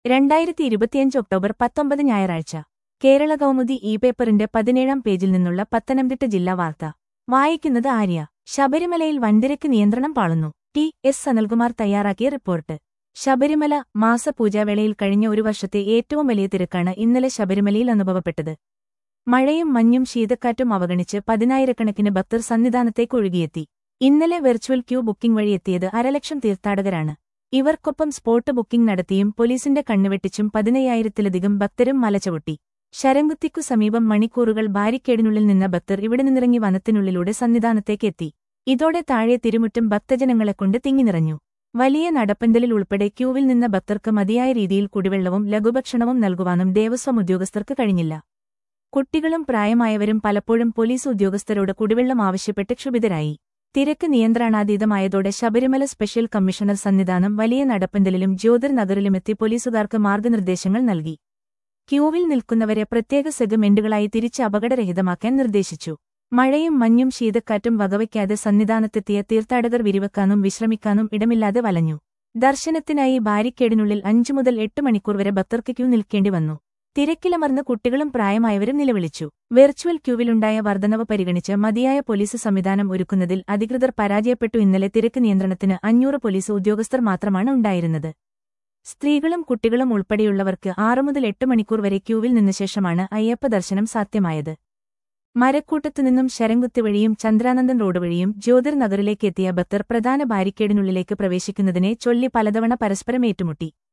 രണ്ടായിരത്തി ഇരുപത്തിയഞ്ച് ഒക്ടോബർ പത്തൊമ്പത് ഞായറാഴ്ച കേരള കൗമുദി ഇ പേപ്പറിന്റെ പതിനേഴാം പേജിൽ നിന്നുള്ള പത്തനംതിട്ട ജില്ലാ വാർത്ത വായിക്കുന്നത് ആര്യ ശബരിമലയിൽ വൻതിരക്ക് നിയന്ത്രണം പാളുന്നു ടി എസ് സനൽകുമാർ തയ്യാറാക്കിയ റിപ്പോർട്ട് ശബരിമല മാസപൂജാവേളയിൽ കഴിഞ്ഞ ഒരു വർഷത്തെ ഏറ്റവും വലിയ തിരക്കാണ് ഇന്നലെ ശബരിമലയിൽ അനുഭവപ്പെട്ടത് മഴയും മഞ്ഞും ശീതക്കാറ്റും അവഗണിച്ച് പതിനായിരക്കണക്കിന് ഭക്തർ സന്നിധാനത്തേക്ക് ഒഴുകിയെത്തി ഇന്നലെ വെർച്വൽ ക്യൂ ബുക്കിംഗ് വഴി എത്തിയത് അരലക്ഷം തീർത്ഥാടകരാണ് ഇവർക്കൊപ്പം സ്പോട്ട് ബുക്കിംഗ് നടത്തിയും പോലീസിന്റെ കണ്ണുവെട്ടിച്ചും പതിനയ്യായിരത്തിലധികം ഭക്തരും മലചവിട്ടി ശരംകുത്തിക്കു സമീപം മണിക്കൂറുകൾ ബാരിക്കേഡിനുള്ളിൽ നിന്ന ഭക്തർ ഇവിടെ നിന്നിറങ്ങി വനത്തിനുള്ളിലൂടെ സന്നിധാനത്തേക്ക് എത്തി ഇതോടെ താഴെ തിരുമുറ്റം ഭക്തജനങ്ങളെക്കൊണ്ട് തിങ്ങിനിറഞ്ഞു വലിയ നടപ്പന്തലിൽ ഉൾപ്പെടെ ക്യൂവിൽ നിന്ന ഭക്തർക്ക് മതിയായ രീതിയിൽ കുടിവെള്ളവും ലഘുഭക്ഷണവും നൽകുവാനും ദേവസ്വം ഉദ്യോഗസ്ഥർക്ക് കഴിഞ്ഞില്ല കുട്ടികളും പ്രായമായവരും പലപ്പോഴും പോലീസ് ഉദ്യോഗസ്ഥരോട് കുടിവെള്ളം ആവശ്യപ്പെട്ട് ക്ഷുഭിതരായി തിരക്ക് നിയന്ത്രണാതീതമായതോടെ ശബരിമല സ്പെഷ്യൽ കമ്മീഷണർ സന്നിധാനം വലിയ നടപ്പന്തലിലും ജ്യോതിർ നഗറിലുമെത്തി പോലീസുകാർക്ക് മാർഗനിർദ്ദേശങ്ങൾ നൽകി ക്യൂവിൽ നിൽക്കുന്നവരെ പ്രത്യേക സെഗ്മെന്റുകളായി തിരിച്ച് അപകടരഹിതമാക്കാൻ നിർദ്ദേശിച്ചു മഴയും മഞ്ഞും ശീതക്കാറ്റും വകവയ്ക്കാതെ സന്നിധാനത്തെത്തിയ തീർത്ഥാടകർ വിരിവെക്കാനും വിശ്രമിക്കാനും ഇടമില്ലാതെ വലഞ്ഞു ദർശനത്തിനായി ബാരിക്കേഡിനുള്ളിൽ അഞ്ചു മുതൽ എട്ട് മണിക്കൂർ വരെ ഭക്തർക്ക് ക്യൂ നിൽക്കേണ്ടി വന്നു തിരക്കിലമർന്ന് കുട്ടികളും പ്രായമായവരും നിലവിളിച്ചു വെർച്വൽ ക്യൂവിലുണ്ടായ വർധനവ് പരിഗണിച്ച് മതിയായ പോലീസ് സംവിധാനം ഒരുക്കുന്നതിൽ അധികൃതർ പരാജയപ്പെട്ടു ഇന്നലെ തിരക്ക് നിയന്ത്രണത്തിന് അഞ്ഞൂറ് പോലീസ് ഉദ്യോഗസ്ഥർ മാത്രമാണ് ഉണ്ടായിരുന്നത് സ്ത്രീകളും കുട്ടികളും ഉൾപ്പെടെയുള്ളവർക്ക് ആറു മുതൽ എട്ട് മണിക്കൂർ വരെ ക്യൂവിൽ നിന്ന ശേഷമാണ് അയ്യപ്പ ദർശനം സാധ്യമായത് മരക്കൂട്ടത്തുനിന്നും ശരംകുത്തി വഴിയും ചന്ദ്രാനന്ദൻ റോഡ് വഴിയും ജ്യോതിർ നഗറിലേക്ക് എത്തിയ ഭക്തർ പ്രധാന ബാരിക്കേഡിനുള്ളിലേക്ക് പ്രവേശിക്കുന്നതിനെ ചൊല്ലി പലതവണ പരസ്പരം ഏറ്റുമുട്ടി